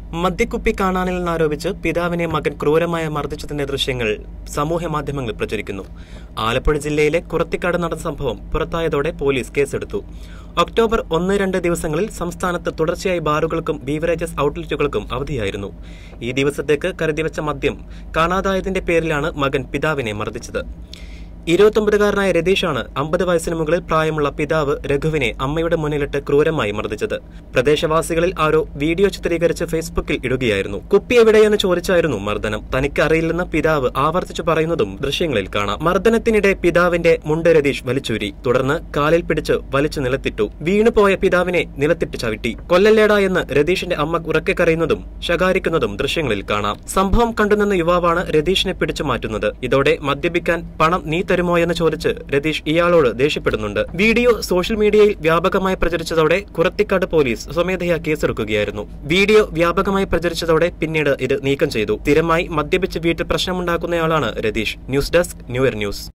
മദ്യക്കുപ്പി കാണാനില്ലെന്നാരോപിച്ച് പിതാവിനെ മകൻ ക്രൂരമായ മർദ്ദിച്ചതിന്റെ ദൃശ്യങ്ങൾ സമൂഹ മാധ്യമങ്ങളിൽ പ്രചരിക്കുന്നു ആലപ്പുഴ ജില്ലയിലെ കുറത്തിക്കാട് നടന്ന സംഭവം പുറത്തായതോടെ പോലീസ് കേസെടുത്തു ഒക്ടോബർ ഒന്ന് രണ്ട് ദിവസങ്ങളിൽ സംസ്ഥാനത്ത് തുടർച്ചയായി ബാറുകൾക്കും ബീവറേജസ് ഔട്ട്ലെറ്റുകൾക്കും അവധിയായിരുന്നു ഈ ദിവസത്തേക്ക് കരുതിവച്ച മദ്യം കാണാതായതിന്റെ പേരിലാണ് മകൻ പിതാവിനെ മർദ്ദിച്ചത് ഇരുപത്തൊമ്പതുകാരനായ രതീഷാണ് അമ്പത് വയസ്സിന് മുകളിൽ പ്രായമുള്ള പിതാവ് രഘുവിനെ അമ്മയുടെ മുന്നിലിട്ട് ക്രൂരമായി മർദ്ദിച്ചത് പ്രദേശവാസികളിൽ ആരോ വീഡിയോ ചിത്രീകരിച്ച് ഫേസ്ബുക്കിൽ ഇടുകയായിരുന്നു കുപ്പി എവിടെയെന്ന് ചോദിച്ചായിരുന്നു മർദ്ദനം തനിക്ക് അറിയില്ലെന്ന് പിതാവ് ആവർത്തിച്ചു പറയുന്നതും ദൃശ്യങ്ങളിൽ കാണാം മർദ്ദനത്തിനിടെ പിതാവിന്റെ മുണ്ട് രതീഷ് വലിച്ചൂരി തുടർന്ന് കാലിൽ പിടിച്ച് വലിച്ചു നിലത്തിട്ടു വീണുപോയ പിതാവിനെ നിലത്തിട്ട് ചവിട്ടി കൊല്ലല്ലേടാ എന്ന് രതീഷിന്റെ അമ്മ ഉറക്കെ കരയുന്നതും ശകാരിക്കുന്നതും ദൃശ്യങ്ങളിൽ കാണാം സംഭവം കണ്ടുനിന്ന യുവാവാണ് രതീഷിനെ പിടിച്ചു മാറ്റുന്നത് ഇതോടെ മദ്യപിക്കാൻ പണം നീ തരുമോ എന്ന് ചോദിച്ച് രതീഷ് ഇയാളോട് ദേഷ്യപ്പെടുന്നുണ്ട് വീഡിയോ സോഷ്യൽ മീഡിയയിൽ വ്യാപകമായി പ്രചരിച്ചതോടെ കുറത്തിക്കാട് പോലീസ് സ്വമേധയാ കേസെടുക്കുകയായിരുന്നു വീഡിയോ വ്യാപകമായി പ്രചരിച്ചതോടെ പിന്നീട് ഇത് നീക്കം ചെയ്തു സ്ഥിരമായി മദ്യപിച്ച് വീട്ടിൽ പ്രശ്നമുണ്ടാക്കുന്നയാളാണ് രതീഷ് ന്യൂസ് ഡെസ്ക് ന്യൂയർ ന്യൂസ്